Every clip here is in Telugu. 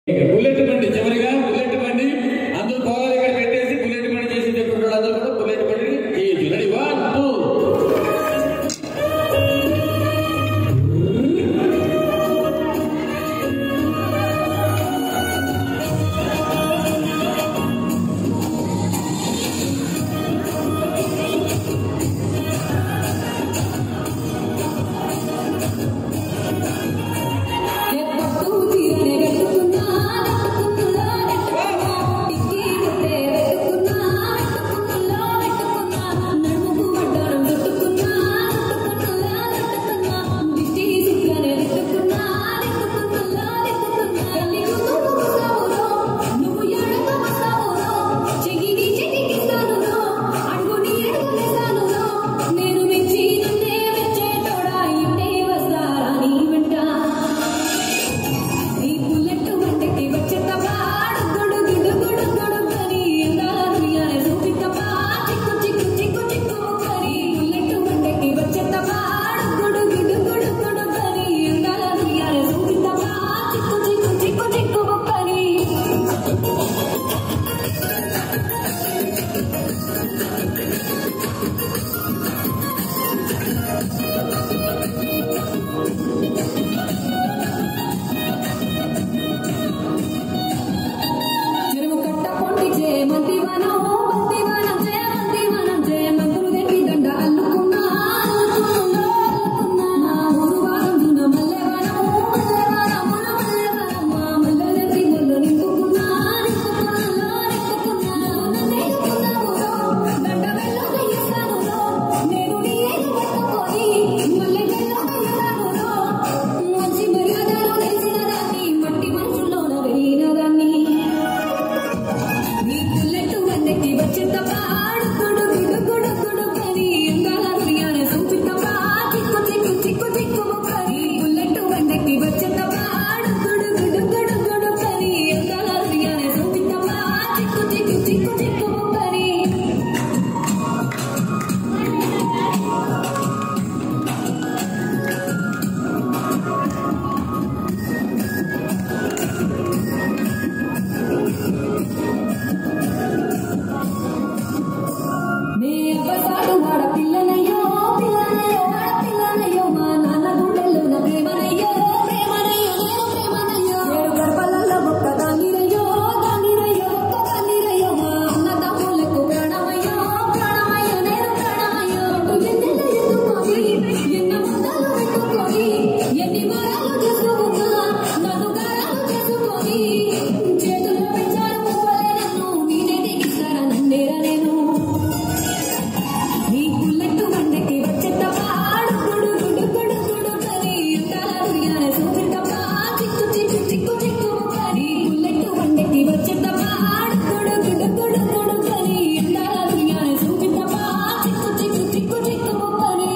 బుల్లెట్ బండి చివరిగా బుల్లెట్ బండి అందరూ పోవాలి ఇక్కడ పెట్టేసి బుల్లెట్ బండి చేసి చెప్పుకుంటారు అందరూ కూడా బుల్లెట్ బండి చేయొచ్చు రెడీ వన్ టూ ఎప్పటికూ తీరనే వెతుకున్నా వెతుకున్నా వెతుకున్నా టిక్కి కొట్టే వెతుకున్నా వెతుకున్నా వెతుకున్నా నడుముకు వడ్డారం వెతుకున్నా వెతుకున్నా వెతుకున్నా దిష్టి సుక్కనే వెతుకున్నా వెతుకున్నా వెతుకున్నా తల్లి కూతురు వస్తావురో నువ్వు ఎడక వస్తావురో చెయ్యిని చెయ్యికిస్తానురో అడుగుని అడుగులేస్తానురో నేను మెచ్చి నన్నే మెచ్చేటోడా ఇంటే వస్తారా నీ వెంట ఈ బుల్లెట్ వంటకి వచ్చేతవా గుడు గుడు గుడు గుడు కరి ఎందాలనియానే చూపితవా చిక్కు చిక్కు చిక్కు చిక్కు కరి బుల్లెట్ వంటకి వచ్చేతవా గుడు గుడు గుడు గుడు కరి ఎందాలనియానే చూపితవా చిక్కు చిక్కు చిక్కు చిక్కు కరి చెరువు కట్ట పొంటి చే మంతివనం మంతివనం చే మంతివనం చే మంతులు తెప్పి దండ అల్లుకున్నా అల్లుకున్నా అల్లుకున్నా మా ఊరు వారందున మల్లెవనం మల్లెవనం మున మల్లెవనం మా మల్లె తెప్పి ముళ్ళు నింపుకున్నా నింపుకున్నా నింపుకున్నా నేనుకున్నావురో దండ వెళ్ళో వేయిస్తానురో నేను నీ ఏలు పట్టుకొని మల్లె వెళ్ళో వేయిస్తానురో మంచి మర్యాదలు తెలిసిన దాన్ని మట్టి మనుషుల్లోన వెలిగిన దాన్ని నీ బుల్లెట్ వందకి వచ్చేతవా గుడు గుడు గుడు గుడు కరి ఎందాల దునియానే చూపితవా చిక్కు చిక్కు చిక్కు చిక్కు కరి బుల్లెట్ వందకి వచ్చేతవా గుడు గుడు గుడు గుడు కరి ఎందాల దునియానే చూపితవా చిక్కు చిక్కు చిక్కు చిక్కు కరి నే అబ్బసాడు వాడ పిల్లనయ్యో పిల్లనయ్యో వాడ పిల్లనయ్యో మా నాన్న గుండెల్లో నా ప్రేమనయ్యో ప్రేమనయ్యో నేను ప్రేమనయ్యో ఏడు గర్భలలో ఒక్క దానిరయ్యో దానిరయ్యో ఒక్క దానిరయ్యో మా అన్న తమ్ముళ్ళకు ప్రాణమయ్యో ప్రాణమయ్యో నేను ప్రాణమయ్యో అటు ఎన్నెల్లు ఎత్తుకొని ఎన్న ముద్దలు పెట్టుకొని ఎన్ని వారాలు చేసుకున్నా నన్ను గారాలు చేసుకొని చేతుల్లో పెంచారు పువ్వలే నన్ను నేనే దిగిస్తారా నన్నేరా నేను నీ బుల్లెట్ వందకి వచ్చేతవా గుడు గుడు గుడు గుడు కరి ఎందాల దునియానే చూపితవా చిక్కు చిక్కు చిక్కు చిక్కు కరి బుల్లెట్ వందకి వచ్చేతవా గుడు గుడు గుడు గుడు కరి ఎందాల దునియానే చూపితవా చిక్కు చిక్కు చిక్కు చిక్కు కరి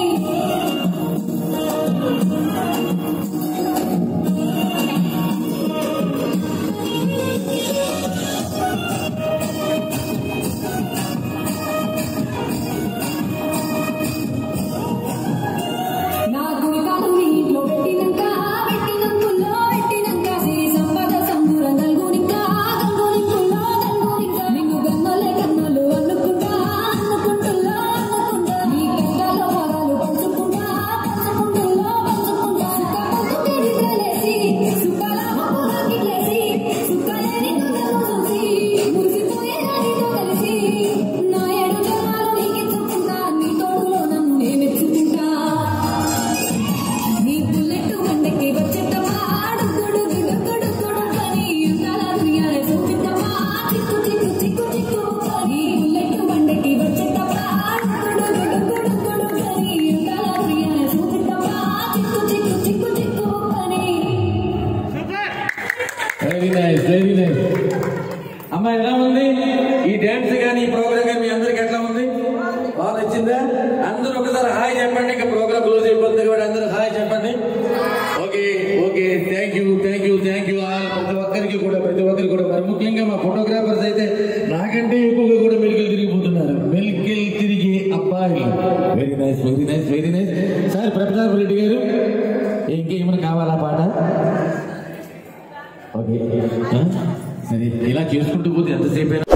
నా గురికాలు నీ ఇంట్లో పెట్టినంక పెట్టినంకుల్లో పెట్టినంక శ్రీ సంపద సంబుర నల్గునిక గంగునికుల్లో గంగునిక నిన్ను గన్నలే గన్నలు అన్నుకుంటా అన్నుకుంటుల్లో అన్నుకుంటా నీ కష్టాల భారాలు పంచుకుంటా పంచుకుంటుల్లో పంచుకుంటా సుఖ పొద్దు నిద్రలేసి సుఖాల మబ్బులాకిట్లేసి సుఖాలే నిన్ను నన్ను చూసి మురిసిపోయే నీతో కలిసి నా ఏడు జన్మాలు నీకిచ్చుకుంటా నీ తోడులో నన్ను నే మెచ్చుకుంటా నీ బుల్లెట్ వందకి వచ్చేతవా గుడు గుడు గుడు గుడు కరి ఎందాల దునియానే చూపితవా చిక్కు చిక్కు చిక్కు చిక్కు నీ బుల్లెట్ వందకి వచ్చేతవా గుడు గుడు గుడు గుడు కరి ఎందాల దునియానే చూపితవా చిక్కు చిక్కు చిక్కు చిక్కు కరి వెరీ నైస్ వెరీ నైస్ అమ్మా ఎలా ఉంది ఈ డాన్స్ కానీ ఈ ప్రోగ్రామ్ కానీ మీ అందరికి ఎట్లా ఉంది బాగా నచ్చిందా అందరూ ఒకసారి హాయ్ చెప్పండి ఇంకా ప్రోగ్రామ్ క్లోజ్ అయిపోతుంది కాబట్టి అందరూ హాయ్ చెప్పండి okay okay thank you thank you thank you ప్రతి ఒక్కరికి కూడా ప్రతి ఒక్కరికి కూడా మరి ముఖ్యంగా మా ఫోటోగ్రాఫర్స్ అయితే నాకంటే ఎక్కువగా కూడా మెలికలు తిరిగిపోతున్నారు మెలికలు తిరిగి అబ్బాయి very nice very nice very nice sir Pratap Reddy garu ఇంకేమైనా కావాలా పాట ఓకే ఆ? సరే ఇలా చేసుకుంటూ పోతే ఎంతసేపు అయినా